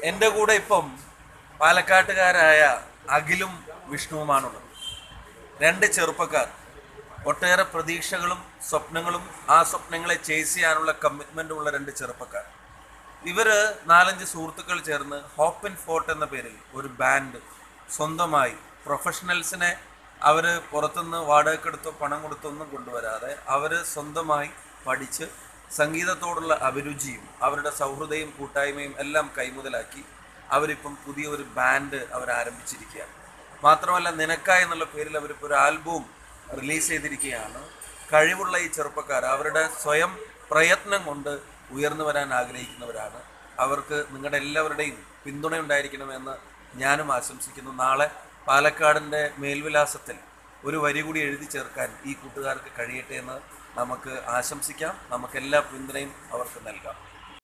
എൻ്റെ കൂടെ ഇപ്പം പാലക്കാട്ടുകാരായ അഖിലും വിഷ്ണുവുമാണുള്ളത് രണ്ട് ചെറുപ്പക്കാർ ഒട്ടേറെ പ്രതീക്ഷകളും സ്വപ്നങ്ങളും ആ സ്വപ്നങ്ങളെ ചേസ് ചെയ്യാനുള്ള കമ്മിറ്റ്മെൻറ്റും ഉള്ള രണ്ട് ചെറുപ്പക്കാർ ഇവര് നാലഞ്ച് സുഹൃത്തുക്കൾ ചേർന്ന് ഹോപ്പ് ആൻഡ് ഫോർട്ട് എന്ന പേരിൽ ഒരു ബാൻഡ് സ്വന്തമായി പ്രൊഫഷണൽസിനെ അവർ പുറത്തുനിന്ന് വാടകയ്ക്കെടുത്തോ പണം കൊടുത്തോ ഒന്നും കൊണ്ടുവരാതെ അവർ സ്വന്തമായി പഠിച്ച് സംഗീതത്തോടുള്ള അഭിരുചിയും അവരുടെ സൗഹൃദയും കൂട്ടായ്മയും എല്ലാം കൈമുതലാക്കി അവരിപ്പം പുതിയ ഒരു ബാൻഡ് അവർ ആരംഭിച്ചിരിക്കുകയാണ് മാത്രമല്ല നിനക്കായി എന്നുള്ള പേരിൽ അവരിപ്പോൾ ഒരു ആൽബവും റിലീസ് ചെയ്തിരിക്കുകയാണ് കഴിവുള്ള ഈ ചെറുപ്പക്കാർ അവരുടെ സ്വയം പ്രയത്നം കൊണ്ട് ഉയർന്നു വരാൻ ആഗ്രഹിക്കുന്നവരാണ് അവർക്ക് നിങ്ങളുടെ എല്ലാവരുടെയും പിന്തുണ ഉണ്ടായിരിക്കണമെന്ന് ഞാനും ആശംസിക്കുന്നു നാളെ പാലക്കാടിൻ്റെ മേൽവിലാസത്തിൽ ഒരു വരി കൂടി എഴുതി ചേർക്കാൻ ഈ കൂട്ടുകാർക്ക് കഴിയട്ടെ എന്ന് നമുക്ക് ആശംസിക്കാം നമുക്ക് എല്ലാ പിന്തുണയും അവർക്ക് നൽകാം